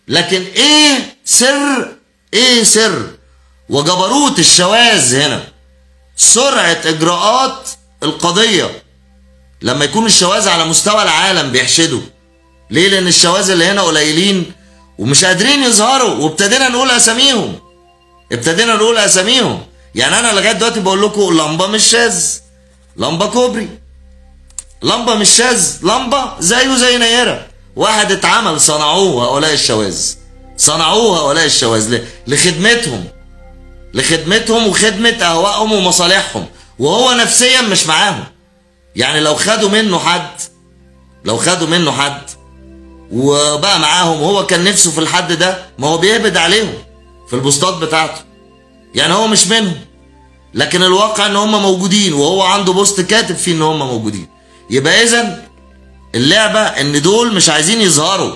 لكن ايه سر ايه سر وجبروت الشواذ هنا سرعة اجراءات القضية لما يكون الشواذ على مستوى العالم بيحشدوا ليه لان الشواذ اللي هنا قليلين ومش قادرين يظهروا وابتدينا نقول اساميهم ابتدينا نقول اساميهم يعني انا لغايه دلوقتي بقول لكم لمبه مش شاذ لمبه كوبري لمبه مش شاذ لمبه زيه زي نيره واحد اتعمل صنعوه هؤلاء الشواذ صنعوه هؤلاء الشواذ ل- لخدمتهم لخدمتهم وخدمه اهوائهم ومصالحهم وهو نفسيا مش معاهم يعني لو خدوا منه حد لو خدوا منه حد وبقى معاهم وهو كان نفسه في الحد ده ما هو بيهبد عليهم في البوستات بتاعته يعني هو مش منهم لكن الواقع ان هم موجودين وهو عنده بوست كاتب فيه ان هم موجودين يبقى اذا اللعبه ان دول مش عايزين يظهروا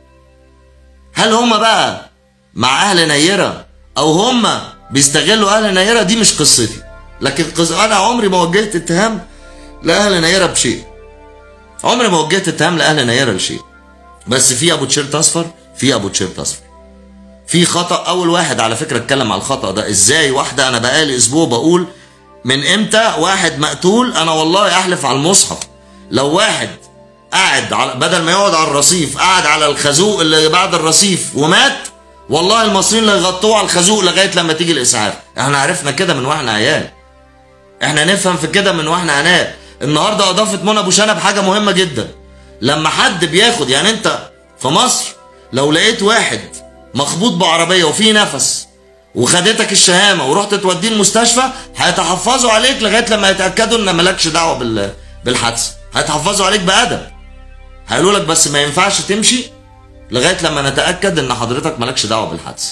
هل هم بقى مع اهل نيره او هم بيستغلوا اهل نيره دي مش قصتي لكن قص... انا عمري ما وجهت اتهام لاهل نيره بشيء عمري ما وجهت اتهام لاهل نيره لشيء بس في ابو تيشيرت اصفر في ابو تيشيرت اصفر في خطا اول واحد على فكره اتكلم على الخطا ده ازاي واحده انا بقالي اسبوع بقول من امتى واحد مقتول انا والله احلف على المصحف لو واحد قاعد على بدل ما يقعد على الرصيف قاعد على الخازوق اللي بعد الرصيف ومات والله المصريين اللي يغطوه على الخازوق لغايه لما تيجي الاسعاف احنا عرفنا كده من واحنا عيال احنا نفهم في كده من واحنا عناء النهارده اضافت منى ابو شنب حاجه مهمه جدا لما حد بياخد يعني انت في مصر لو لقيت واحد مخبوط بعربيه وفيه نفس وخدتك الشهامه ورحت توديه المستشفى هيتحفظوا عليك لغايه لما يتاكدوا ان مالكش دعوه بال بالحادثه هيتحفظوا عليك بادب هيقولوا لك بس ما ينفعش تمشي لغايه لما نتاكد ان حضرتك مالكش دعوه بالحادثه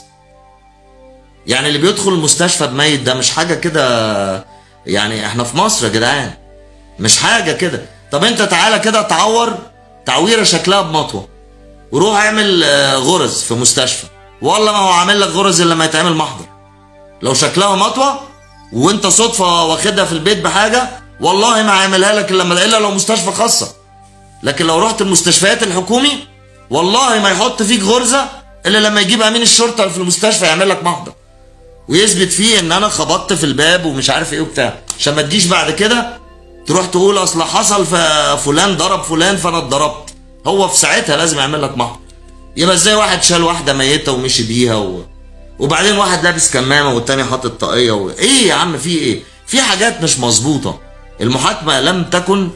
يعني اللي بيدخل المستشفى بميت ده مش حاجه كده يعني احنا في مصر يا جدعان مش حاجه كده طب انت تعالى كده تعور تعويره شكلها بمطوه وروح اعمل آه، غرز في مستشفى والله ما هو عامل لك غرز الا لما يتعمل محضر لو شكلها مطوه وانت صدفه واخدها في البيت بحاجه والله ما هيعملها لك الا لما الا لو مستشفى خاصه لكن لو رحت المستشفيات الحكومي والله ما يحط فيك غرزه الا لما يجيب امين الشرطه في المستشفى يعمل لك محضر ويثبت فيه ان انا خبطت في الباب ومش عارف ايه وبتاع عشان ما تجيش بعد كده تروح تقول اصل حصل فلان ضرب فلان فانا اتضربت هو في ساعتها لازم يعمل لك محضر يبقى ازاي واحد شال واحده ميته ومشي بيها و... وبعدين واحد لابس كمامه والتاني حاطط طاقيه و... ايه يا عم في ايه في حاجات مش مظبوطه المحاكمه لم تكن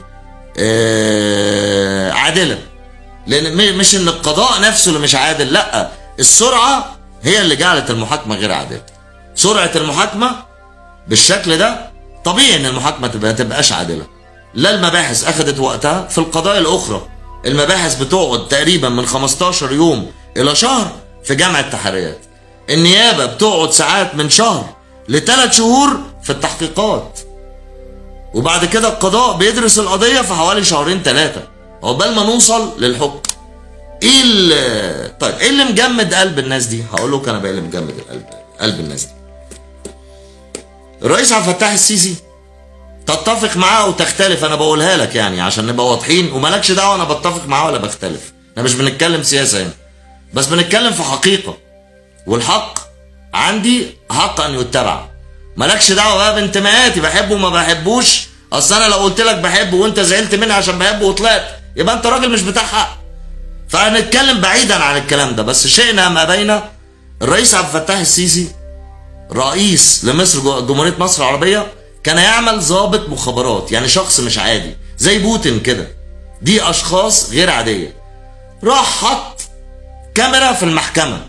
آه عادله لان م- مش ان القضاء نفسه اللي مش عادل لا السرعه هي اللي جعلت المحاكمه غير عادله سرعه المحاكمه بالشكل ده طبيعي ان المحاكمه تبقى تبقاش عادله لا المباحث اخذت وقتها في القضايا الاخرى المباحث بتقعد تقريبا من 15 يوم الى شهر في جامع التحريات النيابه بتقعد ساعات من شهر لثلاث شهور في التحقيقات وبعد كده القضاء بيدرس القضيه في حوالي شهرين ثلاثه عقبال ما نوصل للحكم ايه اللي طيب ايه اللي مجمد قلب الناس دي هقول لك انا بقى اللي مجمد القلب قلب الناس دي الرئيس عبد الفتاح السيسي تتفق معاه وتختلف انا بقولها لك يعني عشان نبقى واضحين ومالكش دعوه انا بتفق معاه ولا بختلف احنا مش بنتكلم سياسه هنا بس بنتكلم في حقيقه والحق عندي حق ان يتبع مالكش دعوه بقى بانتماءاتي بحبه وما بحبوش اصل انا لو قلت لك بحبه وانت زعلت مني عشان بحبه وطلعت يبقى انت راجل مش بتاع حق فهنتكلم بعيدا عن الكلام ده بس شئنا ام ابينا الرئيس عبد الفتاح السيسي رئيس لمصر جو- جمهوريه مصر العربيه كان يعمل ضابط مخابرات يعني شخص مش عادي زي بوتين كده دي اشخاص غير عاديه راح حط كاميرا في المحكمه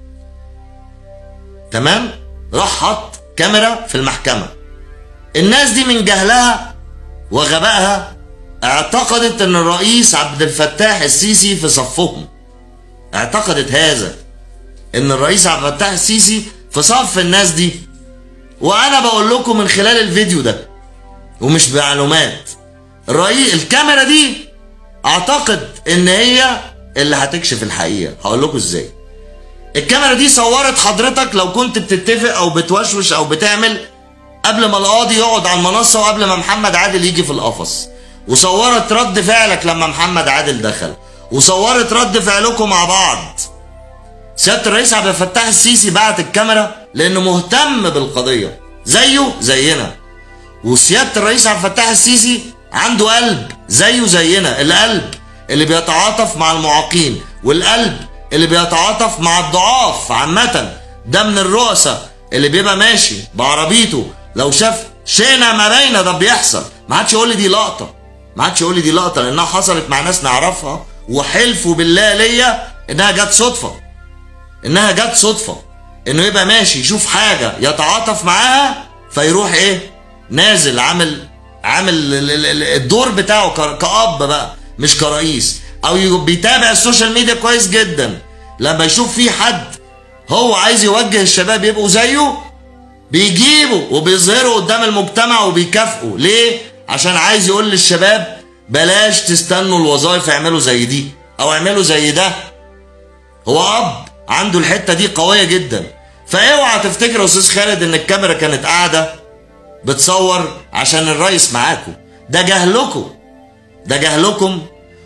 تمام راح حط كاميرا في المحكمه الناس دي من جهلها وغبائها اعتقدت ان الرئيس عبد الفتاح السيسي في صفهم اعتقدت هذا ان الرئيس عبد الفتاح السيسي في صف الناس دي وانا بقول لكم من خلال الفيديو ده ومش بمعلومات الرئيس الكاميرا دي اعتقد ان هي اللي هتكشف الحقيقه هقول لكم ازاي الكاميرا دي صورت حضرتك لو كنت بتتفق او بتوشوش او بتعمل قبل ما القاضي يقعد على المنصه وقبل ما محمد عادل يجي في القفص وصورت رد فعلك لما محمد عادل دخل وصورت رد فعلكم مع بعض سياده الرئيس عبد الفتاح السيسي بعت الكاميرا لانه مهتم بالقضيه زيه زينا وسياده الرئيس عبد الفتاح السيسي عنده قلب زيه زينا القلب اللي بيتعاطف مع المعاقين والقلب اللي بيتعاطف مع الضعاف عامة ده من الرؤساء اللي بيبقى ماشي بعربيته لو شاف شئنا ما بينا ده بيحصل ما عادش يقول لي دي لقطة ما عادش يقول لي دي لقطة لأنها حصلت مع ناس نعرفها وحلفوا بالله ليا إنها جت صدفة إنها جت صدفة إنه يبقى ماشي يشوف حاجة يتعاطف معاها فيروح إيه نازل عامل عامل الدور بتاعه كأب بقى مش كرئيس او بيتابع السوشيال ميديا كويس جدا لما يشوف في حد هو عايز يوجه الشباب يبقوا زيه بيجيبه وبيظهره قدام المجتمع وبيكافئه ليه عشان عايز يقول للشباب بلاش تستنوا الوظائف اعملوا زي دي او اعملوا زي ده هو اب عنده الحته دي قويه جدا فاوعى تفتكر يا استاذ خالد ان الكاميرا كانت قاعده بتصور عشان الرئيس معاكم ده جهلكم ده جهلكم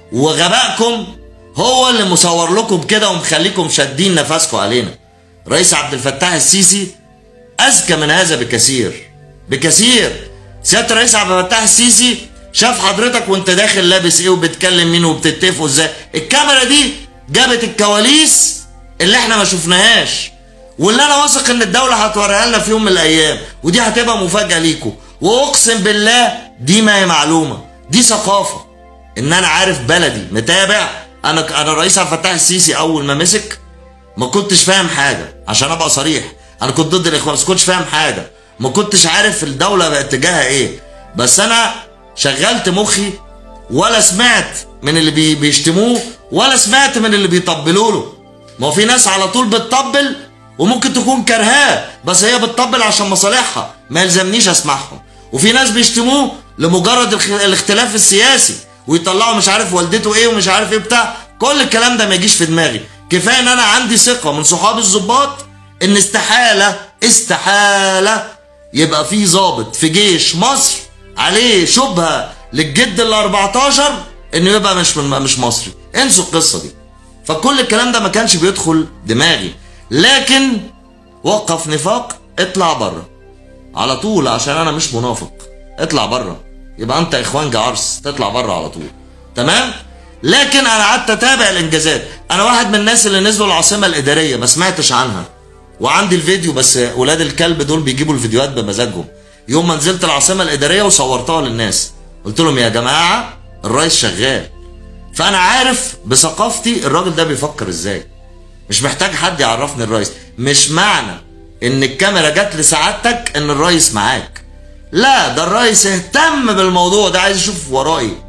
وغبائكم هو اللي مصور لكم كده ومخليكم شادين نفسكم علينا رئيس عبد الفتاح السيسي اذكى من هذا بكثير بكثير سياده الرئيس عبد الفتاح السيسي شاف حضرتك وانت داخل لابس ايه وبتكلم مين وبتتفقوا ازاي الكاميرا دي جابت الكواليس اللي احنا ما شفناهاش واللي انا واثق ان الدوله هتوريها لنا في يوم من الايام ودي هتبقى مفاجاه ليكم واقسم بالله دي ما هي معلومه دي ثقافه ان انا عارف بلدي متابع انا انا الرئيس عبد الفتاح السيسي اول ما مسك ما كنتش فاهم حاجه عشان ابقى صريح انا كنت ضد الاخوان بس كنتش فاهم حاجه ما كنتش عارف الدوله بقى اتجاهها ايه بس انا شغلت مخي ولا سمعت من اللي بي بيشتموه ولا سمعت من اللي بيطبلوا له ما هو في ناس على طول بتطبل وممكن تكون كرهاه بس هي بتطبل عشان مصالحها ما يلزمنيش اسمعهم وفي ناس بيشتموه لمجرد الاختلاف السياسي ويطلعوا مش عارف والدته ايه ومش عارف ايه بتاع كل الكلام ده ما يجيش في دماغي كفايه ان انا عندي ثقه من صحابي الظباط ان استحاله استحاله يبقى في ظابط في جيش مصر عليه شبهه للجد ال 14 انه يبقى مش من مش مصري انسوا القصه دي فكل الكلام ده ما كانش بيدخل دماغي لكن وقف نفاق اطلع بره على طول عشان انا مش منافق اطلع بره يبقى انت اخوان جعرس تطلع بره على طول تمام لكن انا قعدت اتابع الانجازات انا واحد من الناس اللي نزلوا العاصمه الاداريه ما سمعتش عنها وعندي الفيديو بس ولاد الكلب دول بيجيبوا الفيديوهات بمزاجهم يوم ما نزلت العاصمه الاداريه وصورتها للناس قلت لهم يا جماعه الرئيس شغال فانا عارف بثقافتي الراجل ده بيفكر ازاي مش محتاج حد يعرفني الرئيس مش معنى ان الكاميرا جت لسعادتك ان الرئيس معاك لا ده الرئيس اهتم بالموضوع ده عايز يشوف ورائي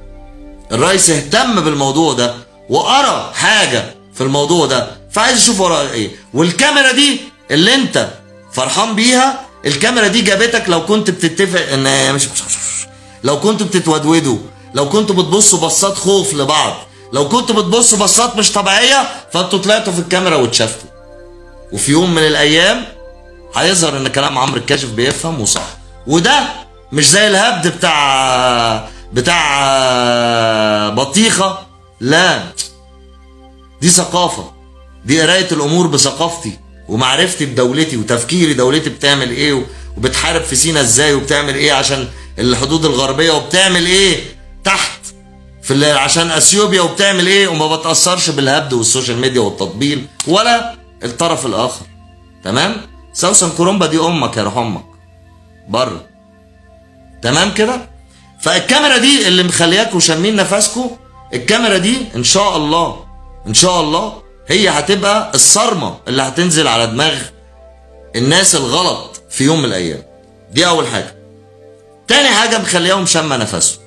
الرئيس اهتم بالموضوع ده وقرا حاجه في الموضوع ده فعايز يشوف ورائي ايه والكاميرا دي اللي انت فرحان بيها الكاميرا دي جابتك لو كنت بتتفق ان مش, مش, مش لو كنتوا بتتودودوا لو كنتوا بتبصوا بصات خوف لبعض لو كنتوا بتبصوا بصات مش طبيعيه فانتوا طلعتوا في الكاميرا واتشافتوا وفي يوم من الايام هيظهر ان كلام عمرو الكاشف بيفهم وصح وده مش زي الهبد بتاع بتاع بطيخه لا دي ثقافه دي قرايه الامور بثقافتي ومعرفتي بدولتي وتفكيري دولتي بتعمل ايه وبتحارب في سينا ازاي وبتعمل ايه عشان الحدود الغربيه وبتعمل ايه تحت في عشان اثيوبيا وبتعمل ايه وما بتاثرش بالهبد والسوشيال ميديا والتطبيل ولا الطرف الاخر تمام سوسن كرومبا دي امك يا روح امك بره تمام كده فالكاميرا دي اللي مخلياكم شامين نفسكم الكاميرا دي ان شاء الله ان شاء الله هي هتبقى الصرمه اللي هتنزل على دماغ الناس الغلط في يوم من الايام دي اول حاجه تاني حاجه مخلياهم شامه نفسهم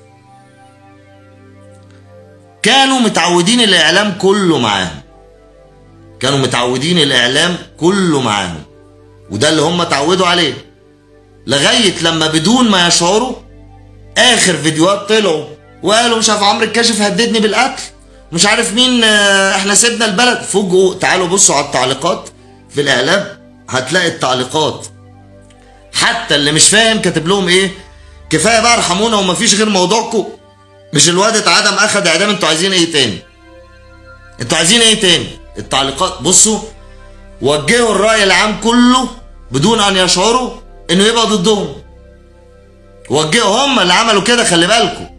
كانوا متعودين الاعلام كله معاهم كانوا متعودين الاعلام كله معاهم وده اللي هم اتعودوا عليه لغايه لما بدون ما يشعروا اخر فيديوهات طلعوا وقالوا مش عارف عمرو الكاشف هددني بالقتل مش عارف مين احنا سيبنا البلد فوجئوا تعالوا بصوا على التعليقات في الاعلام هتلاقي التعليقات حتى اللي مش فاهم كاتب لهم ايه كفايه بقى ارحمونا ومفيش غير موضوعكم مش الواد اتعدم اخد اعدام انتوا عايزين ايه تاني انتوا عايزين ايه تاني التعليقات بصوا وجهوا الرأي العام كله بدون أن يشعروا إنه يبقى ضدهم وجهوا هم اللي عملوا كده خلي بالكم